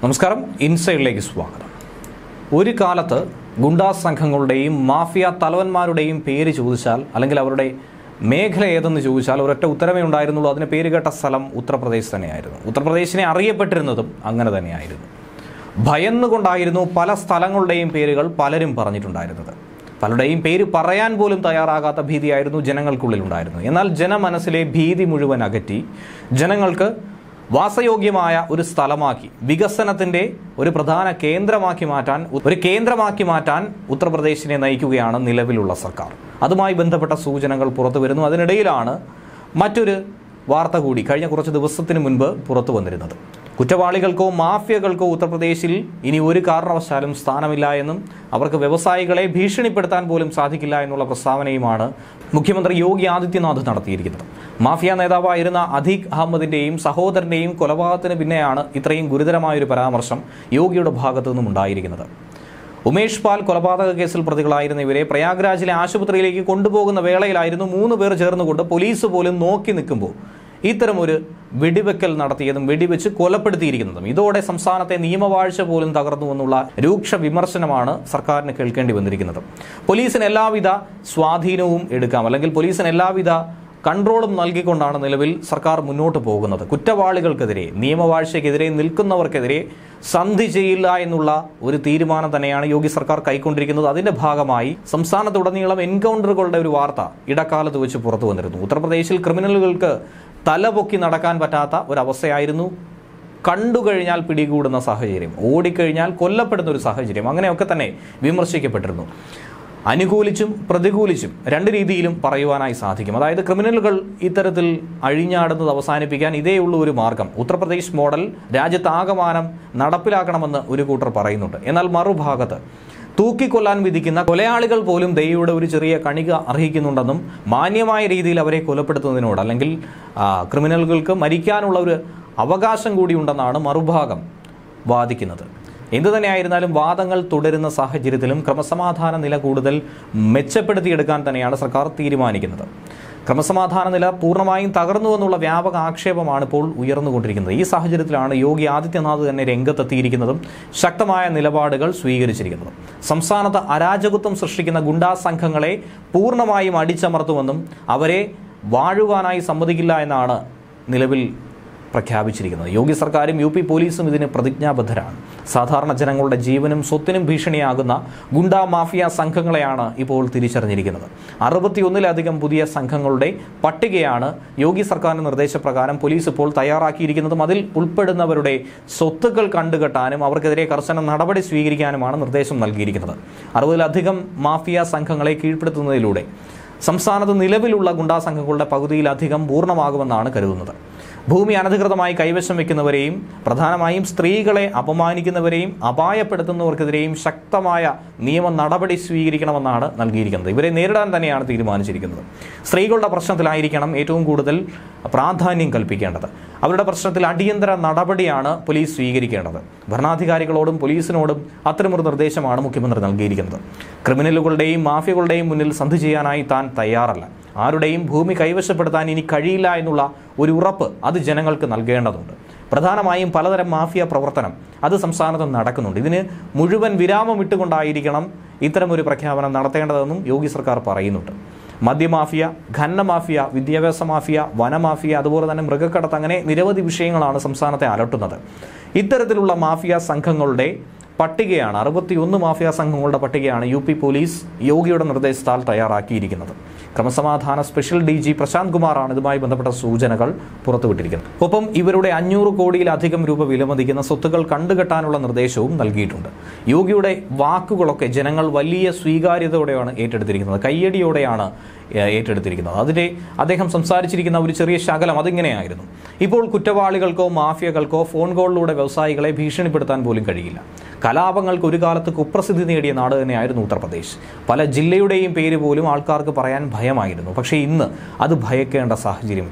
നമസ്കാരം ഇൻസൈഡിലേക്ക് സ്വാഗതം ഒരു കാലത്ത് ഗുണ്ടാ സംഘങ്ങളുടെയും മാഫിയ തലവന്മാരുടെയും പേര് ചോദിച്ചാൽ അല്ലെങ്കിൽ അവരുടെ മേഖല ഏതെന്ന് ചോദിച്ചാൽ ഒരൊറ്റ ഉത്തരമേ ഉണ്ടായിരുന്നുള്ളൂ അതിന് പേര് കേട്ട സ്ഥലം ഉത്തർപ്രദേശ് തന്നെയായിരുന്നു ഉത്തർപ്രദേശിനെ അറിയപ്പെട്ടിരുന്നതും അങ്ങനെ തന്നെയായിരുന്നു ഭയന്നുകൊണ്ടായിരുന്നു പല സ്ഥലങ്ങളുടെയും പേരുകൾ പലരും പറഞ്ഞിട്ടുണ്ടായിരുന്നത് പലരുടെയും പേര് പറയാൻ പോലും തയ്യാറാകാത്ത ഭീതിയായിരുന്നു ജനങ്ങൾക്കുള്ളിൽ ഉണ്ടായിരുന്നത് എന്നാൽ ജനമനസ്സിലെ ഭീതി മുഴുവൻ അകറ്റി ജനങ്ങൾക്ക് വാസയോഗ്യമായ ഒരു സ്ഥലമാക്കി വികസനത്തിന്റെ ഒരു പ്രധാന കേന്ദ്രമാക്കി മാറ്റാൻ ഒരു കേന്ദ്രമാക്കി മാറ്റാൻ ഉത്തർപ്രദേശിനെ നയിക്കുകയാണ് നിലവിലുള്ള സർക്കാർ അതുമായി ബന്ധപ്പെട്ട സൂചനകൾ പുറത്തു വരുന്നു അതിനിടയിലാണ് മറ്റൊരു വാർത്ത കൂടി കഴിഞ്ഞ കുറച്ച് ദിവസത്തിന് മുൻപ് പുറത്തു വന്നിരുന്നത് കുറ്റവാളികൾക്കോ മാഫിയകൾക്കോ ഉത്തർപ്രദേശിൽ ഇനി ഒരു കാരണവശാലും സ്ഥാനമില്ല എന്നും അവർക്ക് വ്യവസായികളെ ഭീഷണിപ്പെടുത്താൻ പോലും സാധിക്കില്ല എന്നുള്ള പ്രസ്താവനയുമാണ് മുഖ്യമന്ത്രി യോഗി ആദിത്യനാഥ് നടത്തിയിരിക്കുന്നത് മാഫിയ നേതാവായിരുന്ന അധീഖ് അഹമ്മദിന്റെയും സഹോദരന്റെയും കൊലപാതകത്തിന് പിന്നെയാണ് ഇത്രയും ഗുരുതരമായൊരു പരാമർശം യോഗിയുടെ ഭാഗത്തു നിന്നും ഉണ്ടായിരിക്കുന്നത് ഉമേഷ് പാൽ കൊലപാതക കേസിൽ പ്രതികളായിരുന്ന ഇവരെ പ്രയാഗ്രാജിലെ ആശുപത്രിയിലേക്ക് കൊണ്ടുപോകുന്ന വേളയിലായിരുന്നു മൂന്ന് പേർ ചേർന്നുകൊണ്ട് പോലീസ് പോലും നോക്കി നിൽക്കുമ്പോൾ ഇത്തരമൊരു വെടിവെക്കൽ നടത്തിയതും വെടിവെച്ച് കൊലപ്പെടുത്തിയിരിക്കുന്നതും ഇതോടെ സംസ്ഥാനത്തെ നിയമവാഴ്ച പോലും തകർന്നുവെന്നുള്ള രൂക്ഷ വിമർശനമാണ് സർക്കാരിന് കേൾക്കേണ്ടി വന്നിരിക്കുന്നത് പോലീസിന് എല്ലാവിധ സ്വാധീനവും എടുക്കാം അല്ലെങ്കിൽ പോലീസിന് എല്ലാവിധ കൺട്രോളും നൽകിക്കൊണ്ടാണ് നിലവിൽ സർക്കാർ മുന്നോട്ട് പോകുന്നത് കുറ്റവാളികൾക്കെതിരെ നിയമവാഴ്ചയ്ക്കെതിരെ നിൽക്കുന്നവർക്കെതിരെ സന്ധി ചെയ്യില്ല എന്നുള്ള ഒരു തീരുമാനം തന്നെയാണ് യോഗി സർക്കാർ കൈക്കൊണ്ടിരിക്കുന്നത് അതിന്റെ ഭാഗമായി സംസ്ഥാനത്തുടനീളം എൻകൗണ്ടറുകളുടെ ഒരു വാർത്ത ഇടക്കാലത്ത് വെച്ച് പുറത്തു വന്നിരുന്നു ഉത്തർപ്രദേശിൽ ക്രിമിനലുകൾക്ക് തലപൊക്കി നടക്കാൻ പറ്റാത്ത ഒരവസ്ഥയായിരുന്നു കണ്ടുകഴിഞ്ഞാൽ പിടികൂടുന്ന സാഹചര്യം ഓടിക്കഴിഞ്ഞാൽ കൊല്ലപ്പെടുന്ന ഒരു സാഹചര്യം അങ്ങനെയൊക്കെ തന്നെ വിമർശിക്കപ്പെട്ടിരുന്നു അനുകൂലിച്ചും പ്രതികൂലിച്ചും രണ്ട് രീതിയിലും പറയുവാനായി സാധിക്കും അതായത് ക്രിമിനലുകൾ ഇത്തരത്തിൽ അഴിഞ്ഞാടുന്നത് അവസാനിപ്പിക്കാൻ ഇതേ ഉള്ള ഒരു മാർഗം ഉത്തർപ്രദേശ് മോഡൽ രാജ്യത്താകമാനം നടപ്പിലാക്കണമെന്ന് ഒരു കൂട്ടർ പറയുന്നുണ്ട് എന്നാൽ മറുഭാഗത്ത് തൂക്കിക്കൊല്ലാൻ വിധിക്കുന്ന കൊലയാളികൾ പോലും ദൈവയുടെ ഒരു ചെറിയ കണിക അർഹിക്കുന്നുണ്ടെന്നും മാന്യമായ രീതിയിൽ അവരെ കൊലപ്പെടുത്തുന്നതിനോട് അല്ലെങ്കിൽ ആ, ക്രിമിനലുകൾക്ക് മരിക്കാനുള്ള ഒരു അവകാശം കൂടിയുണ്ടെന്നാണ് മറുഭാഗം വാദിക്കുന്നത് എന്തു തന്നെയായിരുന്നാലും വാദങ്ങൾ തുടരുന്ന സാഹചര്യത്തിലും ക്രമസമാധാന നില കൂടുതൽ മെച്ചപ്പെടുത്തിയെടുക്കാൻ തന്നെയാണ് സർക്കാർ തീരുമാനിക്കുന്നത് ക്രമസമാധാന നില പൂർണ്ണമായും തകർന്നുവെന്നുള്ള വ്യാപക ആക്ഷേപമാണ് ഇപ്പോൾ ഉയർന്നുകൊണ്ടിരിക്കുന്നത് ഈ സാഹചര്യത്തിലാണ് യോഗി ആദിത്യനാഥ് തന്നെ രംഗത്തെത്തിയിരിക്കുന്നതും ശക്തമായ നിലപാടുകൾ സ്വീകരിച്ചിരിക്കുന്നതും സംസ്ഥാനത്ത് അരാജകത്വം സൃഷ്ടിക്കുന്ന ഗുണ്ടാ സംഘങ്ങളെ പൂർണ്ണമായും അടിച്ചമർത്തുമെന്നും അവരെ വാഴുവാനായി സമ്മതിക്കില്ല എന്നാണ് നിലവിൽ പ്രഖ്യാപിച്ചിരിക്കുന്നത് യോഗി സർക്കാരും യു പി പോലീസും ഇതിന് പ്രതിജ്ഞാബദ്ധരാണ് സാധാരണ ജനങ്ങളുടെ ജീവനും സ്വത്തിനും ഭീഷണിയാകുന്ന ഗുണ്ടാ മാഫിയ സംഘങ്ങളെയാണ് ഇപ്പോൾ തിരിച്ചറിഞ്ഞിരിക്കുന്നത് അറുപത്തിയൊന്നിലധികം പുതിയ സംഘങ്ങളുടെ പട്ടികയാണ് യോഗി സർക്കാരിന്റെ നിർദ്ദേശപ്രകാരം പോലീസ് ഇപ്പോൾ തയ്യാറാക്കിയിരിക്കുന്നതും അതിൽ ഉൾപ്പെടുന്നവരുടെ സ്വത്തുക്കൾ കണ്ടുകെട്ടാനും അവർക്കെതിരെ കർശന നടപടി സ്വീകരിക്കാനുമാണ് നിർദ്ദേശം നൽകിയിരിക്കുന്നത് അറുപതിലധികം മാഫിയ സംഘങ്ങളെ കീഴ്പ്പെടുത്തുന്നതിലൂടെ സംസ്ഥാനത്ത് നിലവിലുള്ള ഗുണ്ടാ സംഘങ്ങളുടെ പകുതിയിലധികം പൂർണ്ണമാകുമെന്നാണ് കരുതുന്നത് ഭൂമി അനധികൃതമായി കൈവശം വെക്കുന്നവരെയും പ്രധാനമായും സ്ത്രീകളെ അപമാനിക്കുന്നവരെയും അപായപ്പെടുത്തുന്നവർക്കെതിരെയും ശക്തമായ നിയമ നടപടി സ്വീകരിക്കണമെന്നാണ് നൽകിയിരിക്കുന്നത് ഇവരെ നേരിടാൻ തന്നെയാണ് തീരുമാനിച്ചിരിക്കുന്നത് സ്ത്രീകളുടെ പ്രശ്നത്തിലായിരിക്കണം ഏറ്റവും കൂടുതൽ പ്രാധാന്യം കൽപ്പിക്കേണ്ടത് അവരുടെ പ്രശ്നത്തിൽ അടിയന്തര നടപടിയാണ് പോലീസ് സ്വീകരിക്കേണ്ടത് ഭരണാധികാരികളോടും പോലീസിനോടും അത്തരമൊരു നിർദ്ദേശമാണ് മുഖ്യമന്ത്രി നൽകിയിരിക്കുന്നത് ക്രിമിനലുകളുടെയും മാഫിയകളുടെയും മുന്നിൽ സന്ധി ചെയ്യാനായി താൻ തയ്യാറല്ല ആരുടെയും ഭൂമി കൈവശപ്പെടുത്താൻ ഇനി കഴിയില്ല എന്നുള്ള ഒരു ഉറപ്പ് അത് ജനങ്ങൾക്ക് നൽകേണ്ടതുണ്ട് പ്രധാനമായും പലതരം മാഫിയ പ്രവർത്തനം അത് സംസ്ഥാനത്ത് നടക്കുന്നുണ്ട് ഇതിന് മുഴുവൻ വിരാമം ഇട്ടുകൊണ്ടായിരിക്കണം ഇത്തരം ഒരു പ്രഖ്യാപനം നടത്തേണ്ടതെന്നും യോഗി സർക്കാർ പറയുന്നുണ്ട് മദ്യമാഫിയ ഖന്ന മാഫിയ വിദ്യാഭ്യാസ മാഫിയ വനമാഫിയ അതുപോലെ തന്നെ മൃഗക്കടത്ത് അങ്ങനെ നിരവധി വിഷയങ്ങളാണ് സംസ്ഥാനത്തെ അലട്ടുന്നത് ഇത്തരത്തിലുള്ള മാഫിയ സംഘങ്ങളുടെ പട്ടികയാണ് അറുപത്തിയൊന്ന് മാഫിയ സംഘങ്ങളുടെ പട്ടികയാണ് യു പി പോലീസ് യോഗിയുടെ നിർദ്ദേശത്താൽ തയ്യാറാക്കിയിരിക്കുന്നത് ക്രമസമാധാന സ്പെഷ്യൽ ഡി ജി പ്രശാന്ത് കുമാറാണ് ഇതുമായി ബന്ധപ്പെട്ട സൂചനകൾ പുറത്തുവിട്ടിരിക്കുന്നത് ഒപ്പം ഇവരുടെ അഞ്ഞൂറ് കോടിയിലധികം രൂപ വിലമതിക്കുന്ന സ്വത്തുക്കൾ കണ്ടുകെട്ടാനുള്ള നിർദ്ദേശവും നൽകിയിട്ടുണ്ട് യോഗിയുടെ വാക്കുകളൊക്കെ ജനങ്ങൾ വലിയ സ്വീകാര്യതയോടെയാണ് ഏറ്റെടുത്തിരിക്കുന്നത് കയ്യടിയോടെയാണ് ഏഹ്, ഏറ്റെടുത്തിരിക്കുന്നത് അതിൻ്റെ അദ്ദേഹം സംസാരിച്ചിരിക്കുന്ന ഒരു ചെറിയ ശകലം അതിങ്ങനെയായിരുന്നു ഇപ്പോൾ കുറ്റവാളികൾക്കോ മാഫിയകൾക്കോ ഫോൺ കോളിലൂടെ വ്യവസായികളെ ഭീഷണിപ്പെടുത്താൻ പോലും കഴിയില്ല കലാപങ്ങൾക്ക് ഒരു കാലത്ത് കുപ്രസിദ്ധി നേടിയ നാട് തന്നെയായിരുന്നു ഉത്തർപ്രദേശ് പല ജില്ലയുടെയും പേര് പോലും ആൾക്കാർക്ക് പറയാൻ ഭയമായിരുന്നു പക്ഷേ ഇന്ന് അത് ഭയക്കേണ്ട സാഹചര്യമില്ല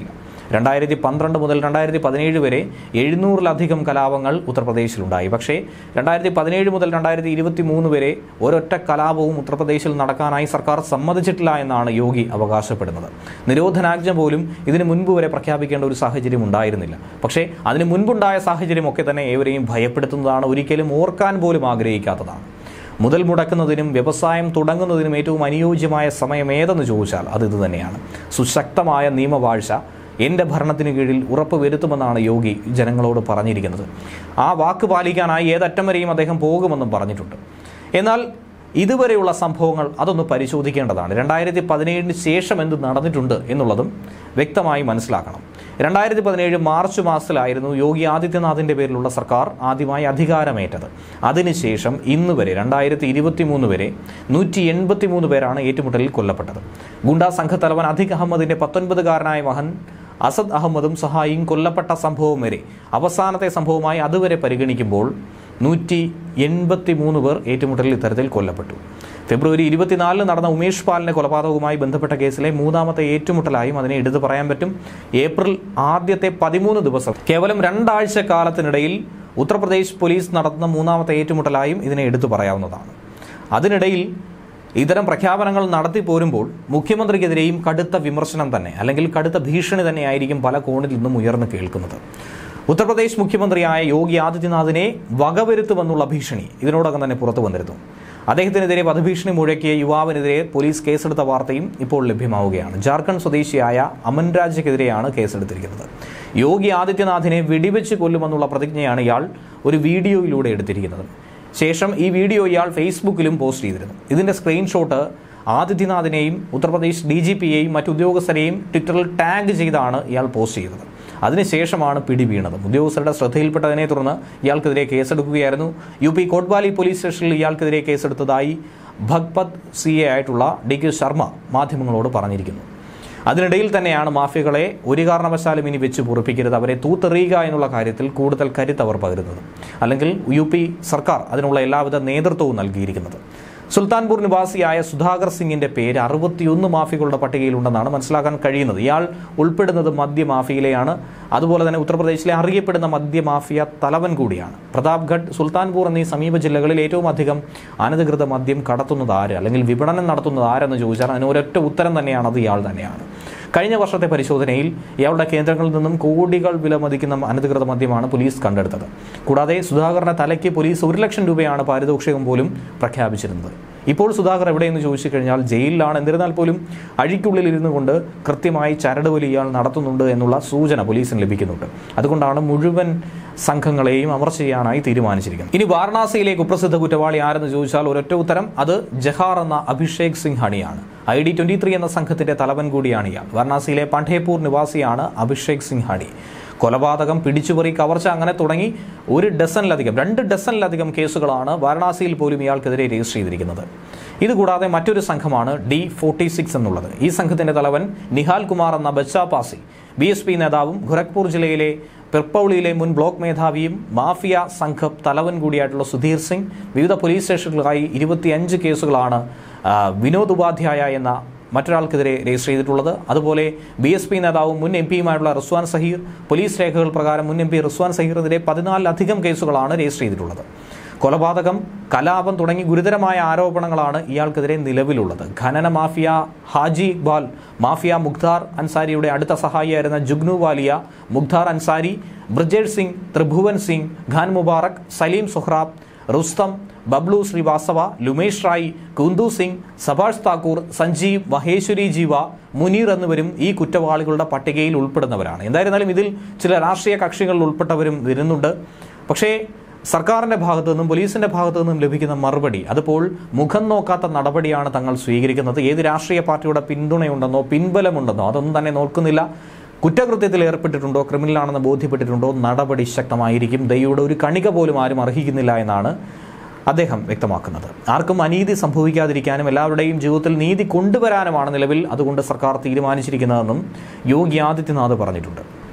രണ്ടായിരത്തി പന്ത്രണ്ട് മുതൽ രണ്ടായിരത്തി പതിനേഴ് വരെ എഴുന്നൂറിലധികം കലാപങ്ങൾ ഉത്തർപ്രദേശിലുണ്ടായി പക്ഷേ രണ്ടായിരത്തി പതിനേഴ് മുതൽ രണ്ടായിരത്തി ഇരുപത്തി മൂന്ന് വരെ ഒരൊറ്റ കലാപവും ഉത്തർപ്രദേശിൽ നടക്കാനായി സർക്കാർ സമ്മതിച്ചിട്ടില്ല എന്നാണ് യോഗി അവകാശപ്പെടുന്നത് നിരോധനാജ്ഞ പോലും ഇതിനു മുൻപ് വരെ പ്രഖ്യാപിക്കേണ്ട ഒരു സാഹചര്യം ഉണ്ടായിരുന്നില്ല പക്ഷേ അതിന് മുൻപുണ്ടായ സാഹചര്യമൊക്കെ തന്നെ ഏവരെയും ഭയപ്പെടുത്തുന്നതാണ് ഒരിക്കലും ഓർക്കാൻ പോലും ആഗ്രഹിക്കാത്തതാണ് മുതൽ മുടക്കുന്നതിനും വ്യവസായം തുടങ്ങുന്നതിനും ഏറ്റവും അനുയോജ്യമായ സമയം ഏതെന്ന് ചോദിച്ചാൽ അത് ഇത് തന്നെയാണ് സുശക്തമായ നിയമവാഴ്ച എൻ്റെ ഭരണത്തിന് കീഴിൽ ഉറപ്പ് വരുത്തുമെന്നാണ് യോഗി ജനങ്ങളോട് പറഞ്ഞിരിക്കുന്നത് ആ വാക്ക് പാലിക്കാനായി ഏതറ്റം വരെയും അദ്ദേഹം പോകുമെന്നും പറഞ്ഞിട്ടുണ്ട് എന്നാൽ ഇതുവരെയുള്ള സംഭവങ്ങൾ അതൊന്ന് പരിശോധിക്കേണ്ടതാണ് രണ്ടായിരത്തി പതിനേഴിന് ശേഷം എന്ത് നടന്നിട്ടുണ്ട് എന്നുള്ളതും വ്യക്തമായി മനസ്സിലാക്കണം രണ്ടായിരത്തി പതിനേഴ് മാർച്ച് മാസത്തിലായിരുന്നു യോഗി ആദിത്യനാഥിൻ്റെ പേരിലുള്ള സർക്കാർ ആദ്യമായി അധികാരമേറ്റത് അതിനുശേഷം ഇന്ന് വരെ രണ്ടായിരത്തി ഇരുപത്തി മൂന്ന് വരെ നൂറ്റി എൺപത്തി മൂന്ന് പേരാണ് ഏറ്റുമുട്ടലിൽ കൊല്ലപ്പെട്ടത് ഗുണ്ടാ സംഘത്തലവൻ അധിക് അഹമ്മദിൻ്റെ പത്തൊൻപതുകാരനായ മകൻ അസദ് അഹമ്മദും സഹായിയും കൊല്ലപ്പെട്ട സംഭവം വരെ അവസാനത്തെ സംഭവമായി അതുവരെ പരിഗണിക്കുമ്പോൾ നൂറ്റി എൺപത്തി മൂന്ന് പേർ ഏറ്റുമുട്ടലിൽ ഇത്തരത്തിൽ കൊല്ലപ്പെട്ടു ഫെബ്രുവരി ഇരുപത്തിനാലിന് നടന്ന ഉമേഷ് പാലിന്റെ കൊലപാതകവുമായി ബന്ധപ്പെട്ട കേസിലെ മൂന്നാമത്തെ ഏറ്റുമുട്ടലായും അതിനെ എടുത്തു പറയാൻ പറ്റും ഏപ്രിൽ ആദ്യത്തെ പതിമൂന്ന് ദിവസം കേവലം രണ്ടാഴ്ച കാലത്തിനിടയിൽ ഉത്തർപ്രദേശ് പോലീസ് നടത്തുന്ന മൂന്നാമത്തെ ഏറ്റുമുട്ടലായും ഇതിനെ എടുത്തു പറയാവുന്നതാണ് അതിനിടയിൽ ഇത്തരം പ്രഖ്യാപനങ്ങൾ നടത്തി പോരുമ്പോൾ മുഖ്യമന്ത്രിക്കെതിരെയും കടുത്ത വിമർശനം തന്നെ അല്ലെങ്കിൽ കടുത്ത ഭീഷണി തന്നെയായിരിക്കും പല കോണിൽ നിന്നും ഉയർന്നു കേൾക്കുന്നത് ഉത്തർപ്രദേശ് മുഖ്യമന്ത്രിയായ യോഗി ആദിത്യനാഥിനെ വകവരുത്തുമെന്നുള്ള ഭീഷണി ഇതിനോടകം തന്നെ പുറത്തു വന്നിരുന്നു അദ്ദേഹത്തിനെതിരെ വധഭീഷണി മുഴക്കിയ യുവാവിനെതിരെ പോലീസ് കേസെടുത്ത വാർത്തയും ഇപ്പോൾ ലഭ്യമാവുകയാണ് ജാർഖണ്ഡ് സ്വദേശിയായ അമൻ രാജയ്ക്കെതിരെയാണ് കേസെടുത്തിരിക്കുന്നത് യോഗി ആദിത്യനാഥിനെ വെടിവെച്ച് കൊല്ലുമെന്നുള്ള പ്രതിജ്ഞയാണ് ഇയാൾ ഒരു വീഡിയോയിലൂടെ എടുത്തിരിക്കുന്നത് ശേഷം ഈ വീഡിയോ ഇയാൾ ഫേസ്ബുക്കിലും പോസ്റ്റ് ചെയ്തിരുന്നു ഇതിന്റെ സ്ക്രീൻഷോട്ട് ആദിത്യനാഥിനെയും ഉത്തർപ്രദേശ് ഡി ജി പിയെയും മറ്റു ഉദ്യോഗസ്ഥരെയും ട്വിറ്ററിൽ ടാഗ് ചെയ്താണ് ഇയാൾ പോസ്റ്റ് ചെയ്തത് അതിനുശേഷമാണ് പിടി വീണത് ഉദ്യോഗസ്ഥരുടെ ശ്രദ്ധയിൽപ്പെട്ടതിനെ തുടർന്ന് ഇയാൾക്കെതിരെ കേസെടുക്കുകയായിരുന്നു യു പി കോട്ട്വാലി പോലീസ് സ്റ്റേഷനിൽ ഇയാൾക്കെതിരെ കേസെടുത്തതായി ഭഗ്പത് സി എ ആയിട്ടുള്ള ഡി കെ ശർമ്മ മാധ്യമങ്ങളോട് പറഞ്ഞിരിക്കുന്നു അതിനിടയിൽ തന്നെയാണ് മാഫിയകളെ ഒരു കാരണവശാലും ഇനി വെച്ച് പൊറുപ്പിക്കരുത് അവരെ തൂത്തെറിയുക എന്നുള്ള കാര്യത്തിൽ കൂടുതൽ കരുത്ത് അവർ പകരുന്നത് അല്ലെങ്കിൽ യു പി സർക്കാർ അതിനുള്ള എല്ലാവിധ നേതൃത്വവും നൽകിയിരിക്കുന്നത് സുൽത്താൻപൂർ നിവാസിയായ സുധാകർ സിംഗിന്റെ പേര് അറുപത്തിയൊന്ന് മാഫിയകളുടെ പട്ടികയിലുണ്ടെന്നാണ് മനസ്സിലാക്കാൻ കഴിയുന്നത് ഇയാൾ ഉൾപ്പെടുന്നത് മദ്യമാഫിയയിലെയാണ് അതുപോലെ തന്നെ ഉത്തർപ്രദേശിലെ അറിയപ്പെടുന്ന മദ്യമാഫിയ തലവൻ കൂടിയാണ് പ്രതാപ്ഗഡ് സുൽത്താൻപൂർ എന്നീ സമീപ ജില്ലകളിൽ ഏറ്റവും അധികം അനധികൃത മദ്യം കടത്തുന്നത് ആര് അല്ലെങ്കിൽ വിപണനം നടത്തുന്നത് ആരെന്ന് ചോദിച്ചാൽ അതിന് ഒരൊറ്റ ഉത്തരം തന്നെയാണ് അത് ഇയാൾ തന്നെയാണ് കഴിഞ്ഞ വർഷത്തെ പരിശോധനയിൽ ഇയാളുടെ കേന്ദ്രങ്ങളിൽ നിന്നും കോടികൾ വിലമതിക്കുന്ന അനധികൃത മദ്യമാണ് പോലീസ് കണ്ടെടുത്തത് കൂടാതെ സുധാകരന്റെ തലയ്ക്ക് പോലീസ് ഒരു ലക്ഷം രൂപയാണ് പാരിതോഷികം പോലും പ്രഖ്യാപിച്ചിരുന്നത് ഇപ്പോൾ സുധാകർ എവിടെയെന്ന് ചോദിച്ചു കഴിഞ്ഞാൽ ജയിലിലാണ് എന്നിരുന്നാൽ പോലും അഴിക്കുള്ളിൽ ഇരുന്നു കൊണ്ട് കൃത്യമായി ചരടുവലി ഇയാൾ നടത്തുന്നുണ്ട് എന്നുള്ള സൂചന പോലീസിന് ലഭിക്കുന്നുണ്ട് അതുകൊണ്ടാണ് മുഴുവൻ സംഘങ്ങളെയും അമർ ചെയ്യാനായി തീരുമാനിച്ചിരിക്കുന്നത് ഇനി വാരണാസിയിലെ കുപ്രസിദ്ധ കുറ്റവാളി ആരെന്ന് ചോദിച്ചാൽ ഒരൊറ്റ ഉത്തരം അത് ജഹാർ എന്ന അഭിഷേക് സിംഗ് ഹണിയാണ് ഐ ഡി ട്വന്റി ത്രീ എന്ന സംഘത്തിന്റെ തലവൻ കൂടിയാണ് ഇയാൾ വാരണാസിയിലെ പണ്ഡേപൂർ നിവാസിയാണ് അഭിഷേക് സിംഗ് ഹണി കൊലപാതകം പിടിച്ചുപറി കവർച്ച അങ്ങനെ തുടങ്ങി ഒരു ഡസനിലധികം രണ്ട് ഡസനിലധികം കേസുകളാണ് വാരണാസിയിൽ പോലും ഇയാൾക്കെതിരെ രജിസ്റ്റർ ചെയ്തിരിക്കുന്നത് ഇതുകൂടാതെ മറ്റൊരു സംഘമാണ് ഡി ഫോർട്ടി സിക്സ് എന്നുള്ളത് ഈ സംഘത്തിന്റെ തലവൻ നിഹാൽ കുമാർ എന്ന Bachcha Pasi B S P നേതാവും ഖുരഗ്പൂർ ജില്ലയിലെ പിർപ്പൌളിയിലെ മുൻ ബ്ലോക്ക് മേധാവിയും മാഫിയ സംഘം തലവൻ കൂടിയായിട്ടുള്ള സുധീർ സിംഗ് വിവിധ പോലീസ് സ്റ്റേഷനുകളായി ഇരുപത്തിയഞ്ച് കേസുകളാണ് ആ, വിനോദ് ഉപാധ്യായ എന്ന മറ്റൊരാൾക്കെതിരെ രജിസ്റ്റർ ചെയ്തിട്ടുള്ളത് അതുപോലെ ബി എസ് പി നേതാവും മുൻ എം പിയുമായിട്ടുള്ള റിസ്വാൻ സഹീർ പോലീസ് രേഖകൾ പ്രകാരം മുൻ എം പി റിസ്വാൻ സഹീറിനെതിരെ പതിനാലിലധികം കേസുകളാണ് രജിസ്റ്റർ ചെയ്തിട്ടുള്ളത് കൊലപാതകം കലാപം തുടങ്ങി ഗുരുതരമായ ആരോപണങ്ങളാണ് ഇയാൾക്കെതിരെ നിലവിലുള്ളത് ഖനന മാഫിയ ഹാജി ഇക്ബാൽ മാഫിയ മുഖ്താർ അൻസാരിയുടെ അടുത്ത സഹായിയായിരുന്ന ജുഗ്നു വാലിയ മുഖ്താർ അൻസാരി ബ്രിജേഷ് സിംഗ് ത്രിഭുവൻ സിംഗ് ഖാൻ മുബാറക് സലീം സുഹ്റാബ് റുസ്തം ബബ്ലു ശ്രീവാസവ ലുമേഷ് റായ് കുന്ദു സിംഗ് സഭാഷ് താക്കൂർ സഞ്ജീവ് മഹേശ്വരി ജീവ മുനീർ എന്നിവരും ഈ കുറ്റവാളികളുടെ പട്ടികയിൽ ഉൾപ്പെടുന്നവരാണ് എന്തായിരുന്നാലും ഇതിൽ ചില രാഷ്ട്രീയ കക്ഷികളിൽ ഉൾപ്പെട്ടവരും വരുന്നുണ്ട് പക്ഷേ സർക്കാരിന്റെ ഭാഗത്തു നിന്നും പോലീസിന്റെ ഭാഗത്തു നിന്നും ലഭിക്കുന്ന മറുപടി അതിപ്പോൾ മുഖം നോക്കാത്ത നടപടിയാണ് തങ്ങൾ സ്വീകരിക്കുന്നത് ഏത് രാഷ്ട്രീയ പാർട്ടിയുടെ പിന്തുണയുണ്ടെന്നോ പിൻബലമുണ്ടെന്നോ അതൊന്നും തന്നെ നോക്കുന്നില്ല കുറ്റകൃത്യത്തിൽ ഏർപ്പെട്ടിട്ടുണ്ടോ ക്രിമിനലാണെന്ന് ബോധ്യപ്പെട്ടിട്ടുണ്ടോ നടപടി ശക്തമായിരിക്കും ദൈവയുടെ ഒരു കണിക പോലും ആരും അർഹിക്കുന്നില്ല എന്നാണ് അദ്ദേഹം വ്യക്തമാക്കുന്നത് ആർക്കും അനീതി സംഭവിക്കാതിരിക്കാനും എല്ലാവരുടെയും ജീവിതത്തിൽ നീതി കൊണ്ടുവരാനുമാണ് നിലവിൽ അതുകൊണ്ട് സർക്കാർ തീരുമാനിച്ചിരിക്കുന്നതെന്നും യോഗി ആദിത്യനാഥ് പറഞ്ഞിട്ടുണ്ട്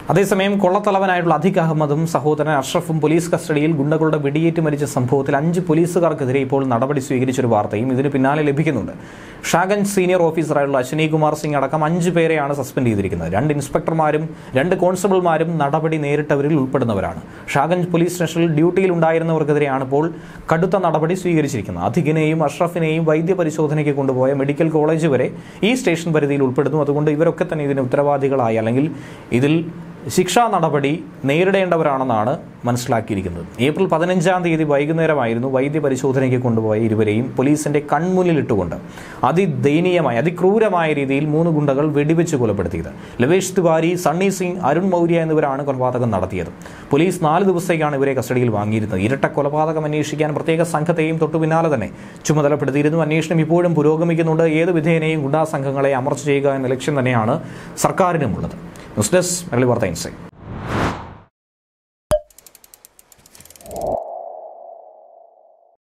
അതേസമയം കൊള്ളത്തലവനായിട്ടുള്ള അധിക് അഹമ്മദും സഹോദരൻ അഷ്റഫും പോലീസ് കസ്റ്റഡിയിൽ ഗുണ്ടകളുടെ വെടിയേറ്റ് മരിച്ച സംഭവത്തിൽ അഞ്ച് പോലീസുകാർക്കെതിരെ ഇപ്പോൾ നടപടി സ്വീകരിച്ചൊരു വാർത്തയും ഇതിന് പിന്നാലെ ലഭിക്കുന്നുണ്ട് ഷാഗഞ്ച് സീനിയർ ഓഫീസറായിട്ടുള്ള അശ്വിനി കുമാർ സിംഗ് അടക്കം അഞ്ച് പേരെയാണ് സസ്പെൻഡ് ചെയ്തിരിക്കുന്നത് രണ്ട് ഇൻസ്പെക്ടർമാരും രണ്ട് കോൺസ്റ്റബിൾമാരും നടപടി നേരിട്ടവരിൽ ഉൾപ്പെടുന്നവരാണ് ഷാഗഞ്ച് പോലീസ് സ്റ്റേഷനിൽ ഡ്യൂട്ടിയിൽ ഉണ്ടായിരുന്നവർക്കെതിരെയാണ് ഇപ്പോൾ കടുത്ത നടപടി സ്വീകരിച്ചിരിക്കുന്നത് അധികിനെയും അഷ്റഫിനെയും വൈദ്യപരിശോധനയ്ക്ക് കൊണ്ടുപോയ മെഡിക്കൽ കോളേജ് വരെ ഈ സ്റ്റേഷൻ പരിധിയിൽ ഉൾപ്പെടുന്നു അതുകൊണ്ട് ഇവരൊക്കെ തന്നെ ഇതിന് ഉത്തരവാദികളായി അല്ലെങ്കിൽ ഇതിൽ ശിക്ഷാ നടപടി നേരിടേണ്ടവരാണെന്നാണ് മനസ്സിലാക്കിയിരിക്കുന്നത് ഏപ്രിൽ പതിനഞ്ചാം തീയതി വൈകുന്നേരമായിരുന്നു വൈദ്യപരിശോധനയ്ക്ക് കൊണ്ടുപോയ ഇരുവരെയും പോലീസിന്റെ കൺമുന്നിലിട്ടുകൊണ്ട് അതിദയനീയമായ അതിക്രൂരമായ രീതിയിൽ മൂന്ന് ഗുണ്ടകൾ വെടിവെച്ച് കൊലപ്പെടുത്തിയത് ലവേഷ് തിവാരി സണ്ണി സിംഗ് അരുൺ മൗര്യ എന്നിവരാണ് കൊലപാതകം നടത്തിയത് പോലീസ് നാല് ദിവസത്തേക്കാണ് ഇവരെ കസ്റ്റഡിയിൽ വാങ്ങിയിരുന്നത് ഇരട്ട കൊലപാതകം അന്വേഷിക്കാൻ പ്രത്യേക സംഘത്തെയും തൊട്ടു പിന്നാലെ തന്നെ ചുമതലപ്പെടുത്തിയിരുന്നു അന്വേഷണം ഇപ്പോഴും പുരോഗമിക്കുന്നുണ്ട് ഏത് വിധേനയും ഗുണ്ടാ സംഘങ്ങളെ അമർച്ച ചെയ്യുക എന്ന ലക്ഷ്യം തന്നെയാണ് സർക്കാരിനുമുള്ളത് ന്യൂസ് ഡെസ്ക് മലയാളി വാർത്ത ഇൻസൈറ്റ്